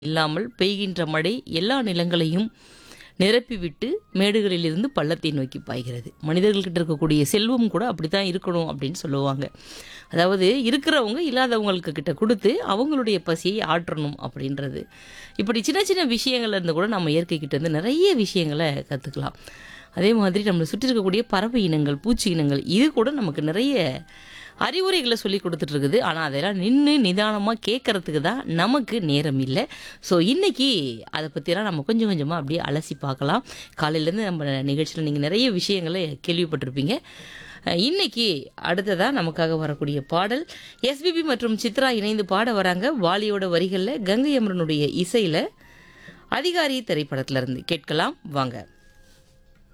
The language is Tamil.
இல்லாமல் பெய்கின்ற மழை எல்லா நிலங்களையும் நிரப்பிவிட்டு மேடுகளிலிருந்து பள்ளத்தை நோக்கி பாய்கிறது மனிதர்கள்கிட்ட இருக்கக்கூடிய செல்வம் கூட அப்படித்தான் இருக்கணும் அப்படின்னு சொல்லுவாங்க அதாவது இருக்கிறவங்க இல்லாதவங்களுக்கு கிட்ட கொடுத்து அவங்களுடைய பசியை ஆற்றணும் அப்படின்றது இப்படி சின்ன சின்ன விஷயங்கள்ல இருந்து கூட நம்ம இயற்கைக்கிட்ட இருந்து நிறைய விஷயங்களை கற்றுக்கலாம் அதே மாதிரி நம்மளை சுற்றி இருக்கக்கூடிய பறவை இனங்கள் பூச்சி இனங்கள் இது கூட நமக்கு நிறைய அறிவுரைகளை சொல்லி கொடுத்துட்டு இருக்குது ஆனால் அதெல்லாம் நின்று நிதானமாக கேட்கறதுக்கு தான் நமக்கு நேரம் இல்லை ஸோ இன்னைக்கு அதை பற்றியெல்லாம் நம்ம கொஞ்சம் கொஞ்சமாக அப்படியே அலசி பார்க்கலாம் காலையிலேருந்து நம்ம நிகழ்ச்சியில் நீங்கள் நிறைய விஷயங்களை கேள்விப்பட்டிருப்பீங்க அஹ் இன்னைக்கு அடுத்ததாக நமக்காக வரக்கூடிய பாடல் எஸ்பிபி மற்றும் சித்ரா இணைந்து பாட வராங்க வாலியோட வரிகளில் கங்கை அமரனுடைய இசையில் அதிகாரி திரைப்படத்துல இருந்து கேட்கலாம் வாங்க